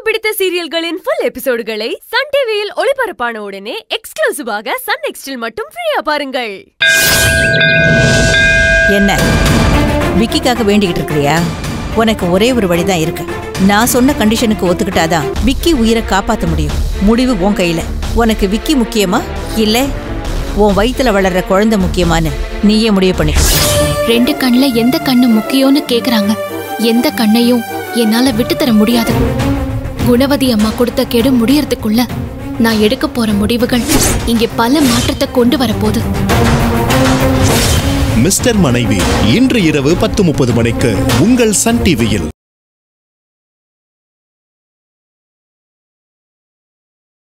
பிடித்த சீரியல்களின் full எபிசோடுகளை Sun டிவியில் ஒளிபரப்பான உடனே எக்ஸ்க்ளூசிவாக சன் நெக்ஸ்டில் மட்டும் ஃப்ரீயா பாருங்கள் என்ன விக்கிக்காக வேண்டிக்கிட்டு இருக்கிறியா உனக்கு ஒரே ஒரு வழிதான் இருக்கு நான் சொன்ன கண்டிஷனுக்கு ஒத்துக்கிட்டாதான் விக்கி உயிரை காப்பாத்த முடியும் முடிவு உன் கையில உனக்கு விக்கி முக்கியமா இல்ல உன் வயித்துல வளர்ற குழந்தை முக்கியமான்னு நீயே முடிவு பண்ணிக்க ரெண்டு கண்ணுல எந்த கண்ணு முக்கியம்னு கேக்குறாங்க எந்த கண்ணையும் என்னால விட்டு தர முடியாது குணவதி அம்மா கொடுத்த கெடு முடியறதுக்குள்ள நான் எடுக்க போற முடிவுகள் இங்கே பல மாற்றத்தை கொண்டு வரப்போகுது மிஸ்டர் மனைவி இன்று இரவு பத்து முப்பது மணிக்கு உங்கள் சன் டிவியில்